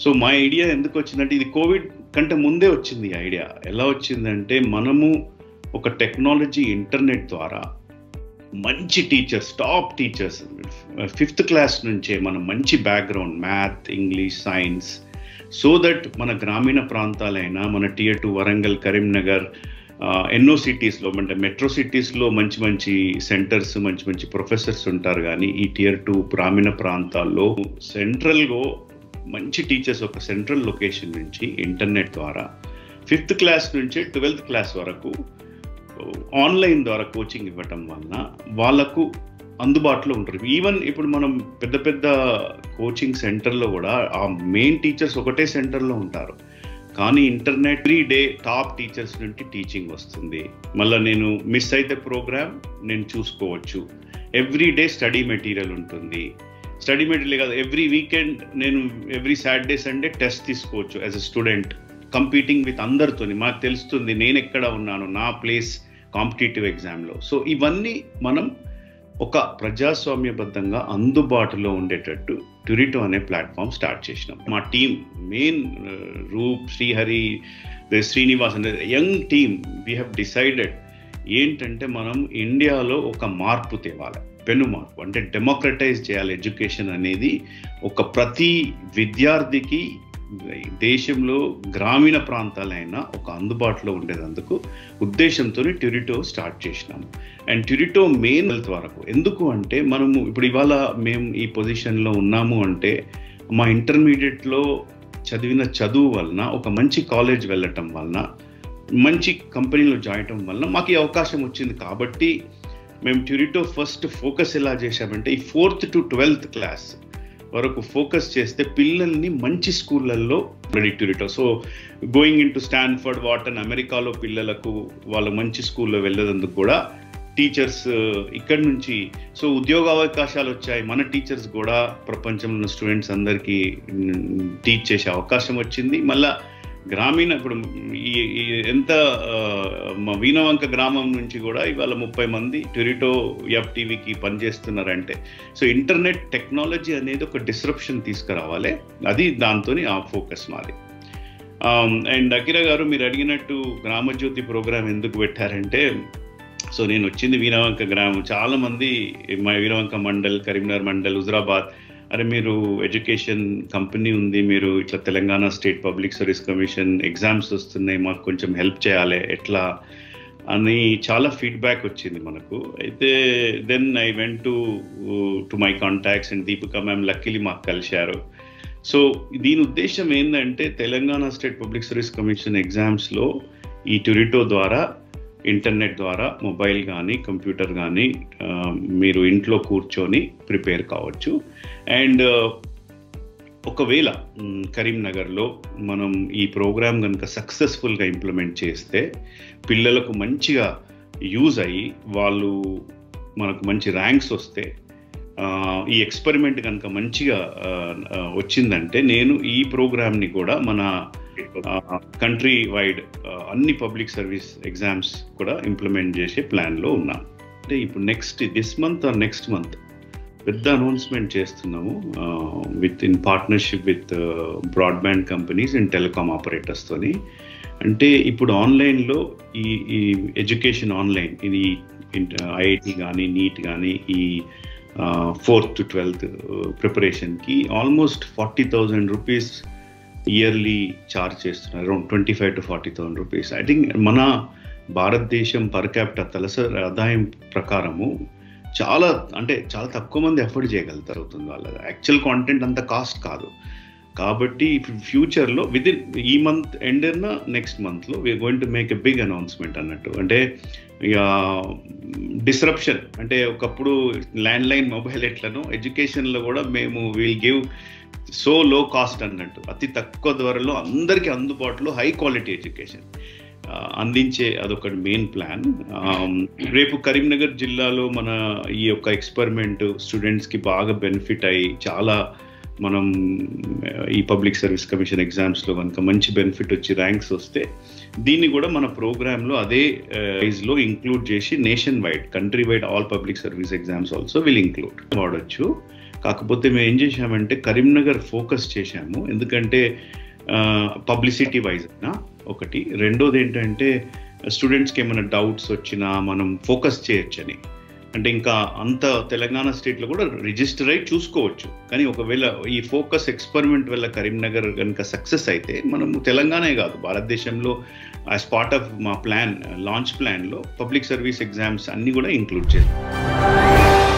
so మా idea ఎందుకు వచ్చిందంటే ఇది కోవిడ్ కంటే ముందే వచ్చింది ఈ ఐడియా ఎలా వచ్చిందంటే మనము ఒక టెక్నాలజీ ఇంటర్నెట్ ద్వారా మంచి teachers top teachers fifth class నుంచే మనం మంచి background math English science so that మన గ్రామీణ ప్రాంతాలైన మన టియర్ టూ వరంగల్ కరీంనగర్ ఎన్నో సిటీస్లో అంటే మెట్రో సిటీస్లో మంచి మంచి సెంటర్స్ మంచి మంచి ప్రొఫెసర్స్ ఉంటారు కానీ ఈ టియర్ టూ గ్రామీణ ప్రాంతాల్లో సెంట్రల్గా మంచి టీచర్స్ ఒక సెంట్రల్ లొకేషన్ నుంచి ఇంటర్నెట్ ద్వారా ఫిఫ్త్ క్లాస్ నుంచి ట్వెల్త్ క్లాస్ వరకు ఆన్లైన్ ద్వారా కోచింగ్ ఇవ్వటం వలన వాళ్ళకు అందుబాటులో ఉంటారు ఈవెన్ ఇప్పుడు మనం పెద్ద పెద్ద కోచింగ్ సెంటర్లో కూడా ఆ మెయిన్ టీచర్స్ ఒకటే సెంటర్లో ఉంటారు కానీ internet three day top teachers నుండి టీచింగ్ వస్తుంది మళ్ళీ నేను మిస్ అయితే ప్రోగ్రామ్ నేను చూసుకోవచ్చు ఎవ్రీ డే స్టడీ మెటీరియల్ ఉంటుంది స్టడీ మెటీరియల్ కాదు ఎవ్రీ వీకెండ్ నేను ఎవ్రీ సాటర్డే సండే టెస్ట్ తీసుకోవచ్చు as a student competing with అందరితోని మాకు తెలుస్తుంది నేను ఎక్కడ ఉన్నాను నా ప్లేస్ కాంపిటేటివ్ ఎగ్జామ్లో సో ఇవన్నీ మనం ఒక ప్రజాస్వామ్యబద్ధంగా అందుబాటులో ఉండేటట్టు ట్యూరిటో అనే ప్లాట్ఫామ్ స్టార్ట్ చేసినాం మా టీం మెయిన్ రూప్ శ్రీహరి శ్రీనివాస్ అనే young team we have decided ఏంటంటే మనం ఇండియాలో ఒక మార్పు తేవాలి పెను మార్పు అంటే డెమోక్రటైజ్ చేయాలి ఎడ్యుకేషన్ అనేది ఒక ప్రతి విద్యార్థికి దేశంలో గ్రామీణ ప్రాంతాలైనా ఒక అందుబాటులో ఉండేందుకు ఉద్దేశంతో ట్యూరిటో స్టార్ట్ చేసినాము అండ్ ట్యూరిటో మెయిన్ హెల్త్ వరకు ఎందుకు అంటే మనము ఇప్పుడు ఇవాళ మేము ఈ పొజిషన్లో ఉన్నాము అంటే మా ఇంటర్మీడియట్లో చదివిన చదువు వలన ఒక మంచి కాలేజ్ వెళ్ళటం వలన మంచి కంపెనీలో జాయిన్ అవడం వలన మాకు ఈ అవకాశం వచ్చింది కాబట్టి మేము ట్యూరిటో ఫస్ట్ ఫోకస్ ఎలా చేశామంటే ఈ ఫోర్త్ టు ట్వెల్త్ క్లాస్ వరకు ఫోకస్ చేస్తే పిల్లల్ని మంచి స్కూళ్ళల్లో Turito so going into Stanford Wharton అమెరికాలో పిల్లలకు వాళ్ళ మంచి స్కూల్లో వెళ్ళేందుకు కూడా టీచర్స్ ఇక్కడ నుంచి సో ఉద్యోగ అవకాశాలు వచ్చాయి మన టీచర్స్ కూడా ప్రపంచంలో ఉన్న స్టూడెంట్స్ అందరికీ టీచ్ చేసే అవకాశం వచ్చింది మళ్ళా గ్రామీణ ఇప్పుడు ఈ ఎంత మా వీణవంక గ్రామం నుంచి కూడా ఇవాళ ముప్పై మంది ట్యూరిటో ఎఫ్ టీవీకి పనిచేస్తున్నారంటే సో ఇంటర్నెట్ టెక్నాలజీ అనేది ఒక డిస్రప్షన్ తీసుకురావాలి అది దాంతో ఆ ఫోకస్ మాది అండ్ అకిరా గారు మీరు అడిగినట్టు గ్రామజ్యోతి ప్రోగ్రామ్ ఎందుకు పెట్టారంటే సో నేను వచ్చింది వీణవంక గ్రామం చాలా మంది మా వీణవంక మండల్ కరీంనగర్ మండల్ హుజరాబాద్ అరే మీరు ఎడ్యుకేషన్ కంపెనీ ఉంది మీరు ఇట్లా Telangana state public service commission exams వస్తున్నాయి మాకు కొంచెం హెల్ప్ చేయాలి ఎట్లా అని చాలా ఫీడ్బ్యాక్ వచ్చింది మనకు అయితే then I went to to my contacts and Deepika ma'am luckily మాకు కలిశారు సో దీని ఉద్దేశం ఏంటంటే Telangana state public service commission ఎగ్జామ్స్లో ఈ ట్యూరిటో ద్వారా ఇంటర్నెట్ ద్వారా మొబైల్ కానీ కంప్యూటర్ కానీ మీరు ఇంట్లో కూర్చొని ప్రిపేర్ కావచ్చు అండ్ ఒకవేళ కరీంనగర్లో మనం ఈ ప్రోగ్రామ్ కనుక సక్సెస్ఫుల్గా ఇంప్లిమెంట్ చేస్తే పిల్లలకు మంచిగా యూజ్ అయ్యి వాళ్ళు మనకు మంచి ర్యాంక్స్ వస్తే ఈ ఎక్స్పెరిమెంట్ కనుక మంచిగా వచ్చిందంటే నేను ఈ ప్రోగ్రామ్ని కూడా మన కంట్రీ వైడ్ అన్ని పబ్లిక్ సర్వీస్ ఎగ్జామ్స్ కూడా ఇంప్లిమెంట్ చేసే ప్లాన్లో ఉన్నాం అంటే ఇప్పుడు next this month or next month పెద్ద అనౌన్స్మెంట్ చేస్తున్నాము with in partnership with broadband companies and telecom ఆపరేటర్స్తోని అంటే ఇప్పుడు ఆన్లైన్లో ఈ ఈ ఎడ్యుకేషన్ ఆన్లైన్ ఇది ఐఐటి కానీ నీట్ కానీ ఈ ఫోర్త్ టు ట్వెల్త్ ప్రిపరేషన్కి almost forty thousand rupees yearly charge చేస్తున్నారు around twenty five to forty thousand rupees I think మన భారతదేశం పర్ క్యాపిటల్ తలసరి ఆదాయం ప్రకారము చాలా అంటే చాలా తక్కువ మంది ఎఫర్డ్ చేయగలుగుతారు అవుతుంది వాళ్ళ యాక్చువల్ కాంటెంట్ అంత కాస్ట్ కాదు కాబట్టి ఫ్యూచర్లో విత్ ఇన్ ఈ మంత్ ఎండర్న నెక్స్ట్ మంత్లో we are going to make a big announcement అన్నట్టు అంటే ఇక డిస్రప్షన్ అంటే ఒకప్పుడు ల్యాండ్ లైన్ మొబైల్ ఎట్లను ఎడ్యుకేషన్లో కూడా మేము will give so low cost అన్నట్టు అతి తక్కువ ధరలో అందరికీ అందుబాటులో హై క్వాలిటీ ఎడ్యుకేషన్ అందించే అదొకటి మెయిన్ ప్లాన్ రేపు కరీంనగర్ జిల్లాలో మన ఈ యొక్క ఎక్స్పెరిమెంట్ స్టూడెంట్స్కి బాగా బెనిఫిట్ అయ్యి చాలా మనం ఈ పబ్లిక్ సర్వీస్ కమిషన్ ఎగ్జామ్స్లో కనుక మంచి బెనిఫిట్ వచ్చి ర్యాంక్స్ వస్తే దీన్ని కూడా మన ప్రోగ్రాంలో అదే లో ఇంక్లూడ్ చేసి nation wide country wide all public service exams also will include వాడచ్చు కాకపోతే మేము ఏం చేశామంటే కరీంనగర్ ఫోకస్ చేశాము ఎందుకంటే పబ్లిసిటీ వైజ్ ఒకటి రెండోది ఏంటంటే స్టూడెంట్స్కి ఏమైనా డౌట్స్ వచ్చినా మనం ఫోకస్ చేయొచ్చని అంటే ఇంకా అంత తెలంగాణ స్టేట్లో కూడా రిజిస్టర్ అయి చూసుకోవచ్చు కానీ ఒకవేళ ఈ ఫోకస్ ఎక్స్పెరిమెంట్ వల్ల కరీంనగర్ కనుక సక్సెస్ అయితే మనము తెలంగాణే కాదు భారతదేశంలో యాజ్ పార్ట్ ఆఫ్ మా ప్లాన్ లాంచ్ ప్లాన్లో పబ్లిక్ సర్వీస్ ఎగ్జామ్స్ అన్ని కూడా ఇంక్లూడ్ చేస్తాం